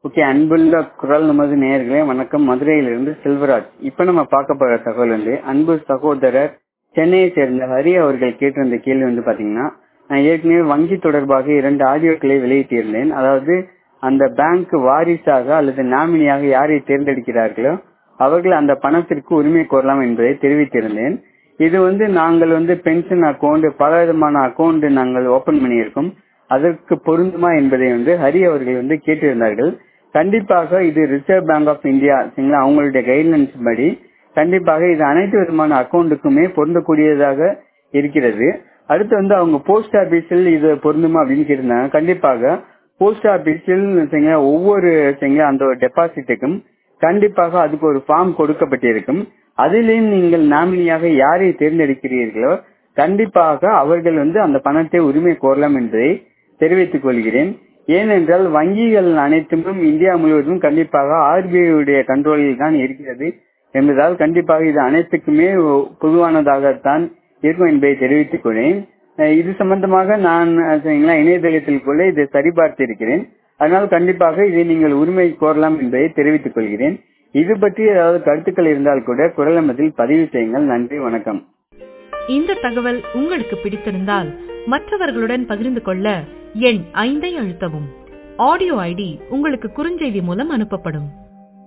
okay அன்புள்ள குரல் நமது நேயர்களே வணக்கம் மதுரையிலிருந்து செல்வராஜ் இப்ப நம்ம பார்க்க போற தகவல் வந்து அன்பு சகோதரர் சென்னையை சேர்ந்த ஹரி அவர்கள் கேட்டிருந்த கேள்வி வந்து பாத்தீங்கன்னா நான் ஏற்கனவே வங்கி தொடர்பாக இரண்டு ஆடியோக்களை வெளியிட்டிருந்தேன் அதாவது அந்த பேங்க் வாரிசாக அல்லது நாமினியாக யாரை தேர்ந்தெடுக்கிறார்களோ அவர்கள் அந்த பணத்திற்கு உரிமை கோரலாம் என்பதை தெரிவித்திருந்தேன் இது வந்து நாங்கள் வந்து பென்ஷன் அக்கௌண்ட் பல விதமான அக்கௌண்ட் நாங்கள் ஓபன் பண்ணியிருக்கோம் அதற்கு பொருந்துமா என்பதை வந்து ஹரி அவர்கள் வந்து கேட்டிருந்தார்கள் கண்டிப்பாக இது ரிசர்வ் பேங்க் ஆஃப் இந்தியா சரிங்களா அவங்களுடைய கைட்லைன்ஸ் படி கண்டிப்பாக இது அனைத்து விதமான அக்கௌண்ட்டுக்குமே பொருந்தக்கூடியதாக இருக்கிறது அடுத்து வந்து அவங்க போஸ்ட் ஆபீஸில் இது பொருந்துமா அப்படின்னு கேட்டிருந்தாங்க கண்டிப்பாக போஸ்ட் ஆபீஸில் சரிங்களா ஒவ்வொரு சரிங்களா அந்த டெபாசிட்டுக்கும் கண்டிப்பாக அதுக்கு ஒரு ஃபார்ம் கொடுக்கப்பட்டிருக்கும் அதிலேயும் நீங்கள் நாமினியாக யாரை தேர்ந்தெடுக்கிறீர்களோ கண்டிப்பாக அவர்கள் வந்து அந்த பணத்தை உரிமை கோரலாம் என்பதை தெரிவித்துக் கொள்கிறேன் ஏனென்றால் வங்கிகள் அனைத்தும் இந்தியா முழுவதும் கண்டிப்பாக ஆர்பிஐ உடைய கண்ட்ரோலில் தான் இருக்கிறது என்பதால் கண்டிப்பாக இது அனைத்துக்குமே பொதுவானதாகத்தான் இருக்கும் என்பதை தெரிவித்துக் கொள்கிறேன் இது சம்பந்தமாக நான் சரிங்களா இணையதளத்தில் கூட இதை சரிபார்த்து இருக்கிறேன் அதனால் கண்டிப்பாக இதை நீங்கள் உரிமை கோரலாம் என்பதை தெரிவித்துக் கொள்கிறேன் இது பற்றி ஏதாவது கருத்துக்கள் இருந்தால் கூட குரல் பதில் பதிவு செய்யுங்கள் நன்றி வணக்கம் இந்த தகவல் உங்களுக்கு பிடித்திருந்தால் மற்றவர்களுடன் பகிர்ந்து கொள்ள எண் ஐந்தை அழுத்தவும் ஆடியோ ஐடி உங்களுக்கு குறுஞ்செய்தி மூலம் அனுப்பப்படும்